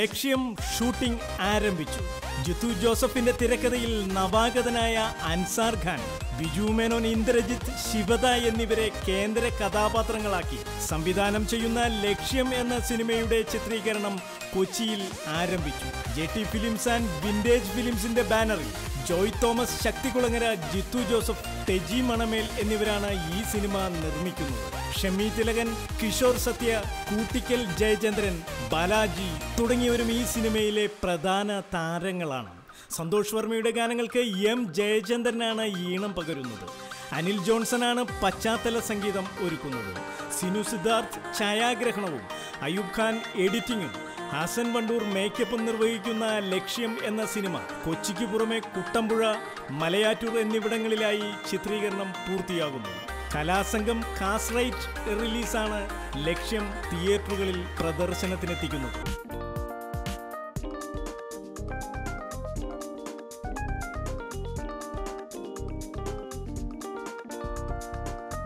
ലക്ഷ്യം ഷൂട്ടിംഗ് ആരംഭിച്ചു ജിത്തു ജോസഫിന്റെ തിരക്കഥയിൽ നവാഗതനായ അൻസാർ ഖാൻ ബിജു മേനോൻ ഇന്ദ്രജിത്ത് ശിവദ എന്നിവരെ കേന്ദ്ര കഥാപാത്രങ്ങളാക്കി സംവിധാനം ചെയ്യുന്ന ലക്ഷ്യം എന്ന സിനിമയുടെ ചിത്രീകരണം കൊച്ചിയിൽ ആരംഭിച്ചു J T films and vintage ഫിലിംസിന്റെ ബാനറിൽ ജോയ് തോമസ് ശക്തികുളങ്ങര ജിത്തു ജോസഫ് തെജി മണമേൽ എന്നിവരാണ് ഈ സിനിമ നിർമ്മിക്കുന്നത് ഷമി തിലകൻ കിഷോർ സത്യ കൂട്ടിക്കൽ ജയചന്ദ്രൻ ബാലാജി തുടങ്ങിയവരും ഈ സിനിമയിലെ പ്രധാന താരങ്ങളാണ് സന്തോഷ് വർമ്മയുടെ ഗാനങ്ങൾക്ക് എം ജയചന്ദ്രനാണ് ഈണം പകരുന്നത് അനിൽ ജോൺസണാണ് പശ്ചാത്തല സംഗീതം ഒരുക്കുന്നത് സിനു സിദ്ധാർത്ഥ് ഛായാഗ്രഹണവും അയൂബ് ഖാൻ എഡിറ്റിംഗും ഹാസൻ വണ്ടൂർ മേക്കപ്പും നിർവഹിക്കുന്ന ലക്ഷ്യം എന്ന സിനിമ കൊച്ചിക്ക് പുറമെ കുട്ടമ്പുഴ മലയാറ്റൂർ എന്നിവിടങ്ങളിലായി ചിത്രീകരണം പൂർത്തിയാകുന്നു കലാസംഘം കാസ്റൈറ്റ് റിലീസാണ് ലക്ഷ്യം തിയേറ്ററുകളിൽ പ്രദർശനത്തിനെത്തിക്കുന്നത്